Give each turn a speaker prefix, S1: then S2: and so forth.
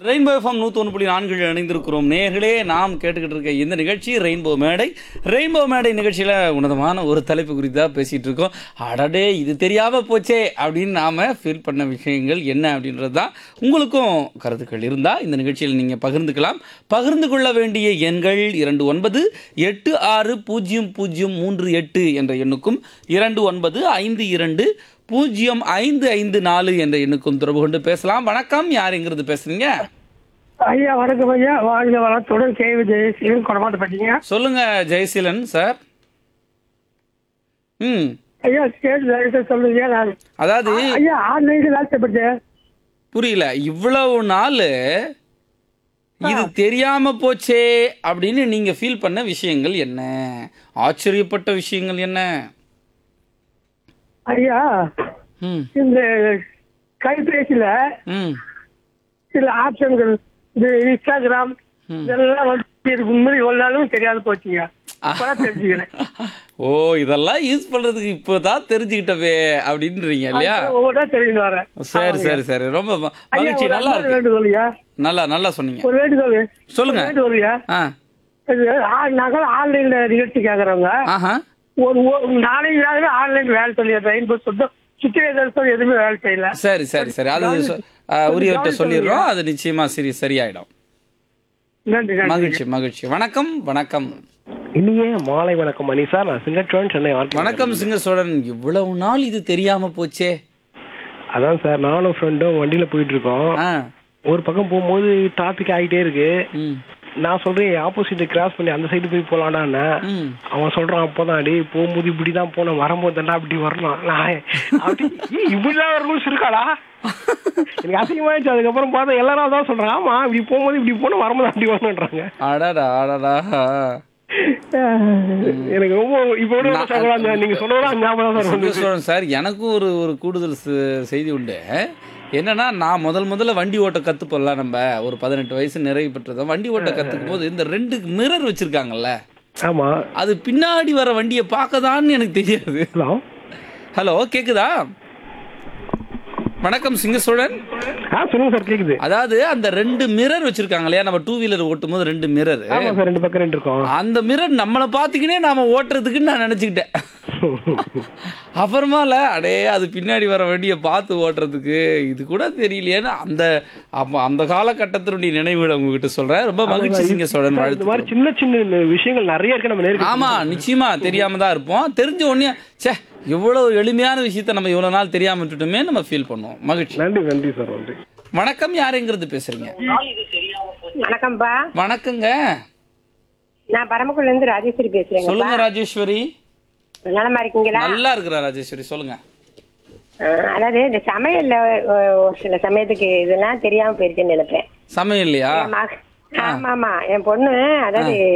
S1: Rainbow FM நூற்றி ஒன்று புள்ளி நான்கில் இணைந்திருக்கிறோம் நேர்களே நாம் கேட்டுக்கிட்டு இருக்க இந்த நிகழ்ச்சி ரெயின்போ மேடை ரெயின்போ மேடை நிகழ்ச்சியில் உன்னதமான ஒரு தலைப்பு குறித்து தான் பேசிகிட்டு இருக்கோம் அடடே இது தெரியாமல் போச்சே அப்படின்னு நாம் ஃபீல் பண்ண விஷயங்கள் என்ன அப்படின்றது தான் உங்களுக்கும் கருத்துக்கள் இருந்தால் இந்த நிகழ்ச்சியில் நீங்கள் பகிர்ந்துக்கலாம் பகிர்ந்து கொள்ள வேண்டிய எண்கள் இரண்டு ஒன்பது எட்டு ஆறு பூஜ்ஜியம் பூஜ்ஜியம் மூன்று எட்டு என்ற எண்ணுக்கும் இரண்டு ஒன்பது ஐந்து இரண்டு பூஜ்ஜியம் ஐந்து ஐந்து நாலு என்ற எண்ணுக்கும் தொடர்பு கொண்டு பேசலாம் வணக்கம் யார் எங்கிறது பேசுறீங்க
S2: ஐயா வணக்கம் ஐயா வாழ்க வளத்துடன் கேவி ஜெயசீலன் கொடமாட்ட பட்டீங்க
S1: சொல்லுங்க ஜெயசீலன் சார் ம்
S2: ஐயா ஸ்டேட் லைசன்ஸ் சொல்லுங்க நான்
S1: அதாவது
S2: ஐயா ஆன்லைன் வேலை செய்யப்பட்டேன்
S1: புரியல இவ்வளவு நாள் இது தெரியாம போச்சே அப்படின்னு நீங்க ஃபீல் பண்ண விஷயங்கள் என்ன ஆச்சரியப்பட்ட விஷயங்கள் என்ன
S2: ஐயா
S1: ம்
S2: இந்த கைபேசியில
S1: ம்
S2: சில ஆப்ஷன்கள் இந்த இன்ஸ்டாகிராம் இதெல்லாம் வந்து எனக்கு உண்மையை ஒரு நாளும் தெரியாது போச்சுங்க இப்பதான் தெரிஞ்சுக்கிறேன்
S1: ஓ இதெல்லாம் யூஸ் பண்றதுக்கு இப்போதான் தெரிஞ்சுக்கிட்டவே அப்படின்றீங்க இல்லையா
S2: ஒவ்வொன்றா தெரிஞ்சு வரேன்
S1: சரி சரி சரி ரொம்ப ம-
S2: ஐயா
S1: மகிழ்ச்சி
S2: ஒரு
S1: நல்லா
S2: அன்பான
S1: இருக்கு
S2: வேண்டுகோள் ஐயா
S1: நல்லா நல்லா சொன்னீங்க
S2: ஒரு வேண்டுகோள்
S1: சொல்லுங்க.
S2: ஒரு வேண்டுகோள் ஐயா
S1: ஆ
S2: இது ஆ- நாங்கள் ஆன்லைன்ல நிகழ்ச்சி கேக்குறவங்க
S1: ஆஹா
S2: ஒரு ஒரு நாளைக்கு நாள் ஆன்லைன் வேலை சொல்லி ரெயின்போ சொல்லிட்டு சுச்சுவேஷன் எதுவுமே வேலை செய்யல
S1: சரி சரி சரி அது சொ- ஆ, உரியவர்கிட்ட சொல்லிடுறோம் அது நிச்சயமா சரி சரியாயிடும்
S2: நன்றி நன்றி
S1: மகிழ்ச்சி மகிழ்ச்சி வணக்கம் வணக்கம்
S3: இனிய மாலை வணக்கம் மணிஷா நான் சிங்கச்சோன் சென்னை ஆர்ட்
S1: வணக்கம் சிங்க சோழன் இவ்வளவு நாள் இது தெரியாம போச்சே
S3: அதான் சார் நானும் ஃப்ரெண்டும் வண்டியில போயிட்டு இருக்கோம்
S1: ஆ
S3: ஒரு பக்கம் போகும்போது டிராபிக் ஆகிட்டே இருக்கு
S1: ம்
S3: நான் சொல்றேன் ஆப்போசிட் கிராஸ் பண்ணி அந்த சைடு போய் போலாம்டான்னு
S1: ம்
S3: அவன் சொல்றான் அப்போதான் டேய் போகும்போது இப்படிதான் போனோம் வரும்போது தாண்டா அப்படி வரணும் நான் அப்படி ஏய், இப்படிலாம் ஒரு ரூல்ஸ் இருக்காடா எனக்கு அசிங்கமாயிடுச்சு அதுக்கப்புறம் பார்த்தா எல்லாரும் தான் சொல்றாங்க ஆமா இப்படி போகும்போது இப்படி போனோம் வரும்போது அப்படி வரணுன்றாங்க
S1: அடடா அடடா
S3: எனக்கு ரொம்ப இப்போ கூட ரொம்ப சங்கடம் அந்த நீங்க சொன்னதெல்லாம் ஞாபகம் தான் சார்
S1: சிங்க
S3: வந்து
S1: சோழன் சார் எனக்கும் ஒரு ஒரு கூடுதல் செ- செய்தி உண்டு என்னன்னா நான் முதல் முதல்ல வண்டி ஓட்ட கற்றுப்போம்ல நம்ம ஒரு பதினெட்டு வயசு நிறைவு பெற்றதும் வண்டி ஓட்ட கற்றுக்கும் போது இந்த ரெண்டு மிரர் வச்சிருக்காங்கல்ல
S3: ஆமா
S1: அது பின்னாடி வர வண்டியை பார்க்கதான்னு எனக்கு தெரியாது
S3: ஹலோ
S1: ஹலோ கேக்குதா வணக்கம் சிங்க சோழன்
S3: ஆ சொல்லுங்க சார் கேக்குது
S1: அதாவது அந்த ரெண்டு மிரர் வச்சிருக்காங்க இல்லையா நம்ம டூ வீலர் ஓட்டும் போது ரெண்டு மிரர்
S3: ஆமா சார் ரெண்டு பக்கம் ரெண்டு இருக்கும்
S1: அந்த மிரர் நம்மளை பார்த்துக்கினே நாம ஓட்டுறதுக்குன்னு நான் நினச்சிக்கிட்டேன் அப்புறமால அடே அது பின்னாடி வர வண்டியை பார்த்து ஓட்டுறதுக்கு இது கூட தெரியலையேன்னு அந்த அப்ப அந்த காலகட்டத்தினுடைய நினைவுகளை உங்ககிட்ட சொல்றேன் ரொம்ப மகிழ்ச்சி சிங்க சோழன்
S3: சார், இந்த மாதிரி
S1: வாழ்த்து
S3: சின்ன சின்ன விஷயங்கள் நிறைய இருக்கு நம்ம நேருக்கு
S1: ஆமா நிச்சயமா தெரியாம தான் இருப்போம் தெரிஞ்ச உடனே ச்சே இவ்வளவு எளிமையான விஷயத்த நம்ம இவ்வளவு நாள் தெரியாம விட்டுட்டோமே நம்ம ஃபீல் பண்ணுவோம் மகிழ்ச்சி
S3: நன்றி நன்றி சார் நன்றி
S1: வணக்கம் யாருங்கிறது பேசுறீங்க
S4: வணக்கம்ப்பா
S1: வணக்கங்க
S4: நான் பரமக்குடில இருந்து ராஜேஸ்வரி பேசுறேங்க
S1: சொல்லுங்க ராஜேஸ்வரி
S4: நலமா இருக்கீங்களா
S1: நல்லா இருக்கிறா ராஜேஸ்வரி சொல்லுங்க
S4: அஹ், அதாவது இந்த சமையல்ல அஹ், ஒரு சில சமயத்துக்கு இதெல்லாம் தெரியாம போயிருச்சுன்னு நினைப்பேன்
S1: சமையல் இல்லையா
S4: என் மக- ஆமா ஆமா என் பொண்ணு அதாவது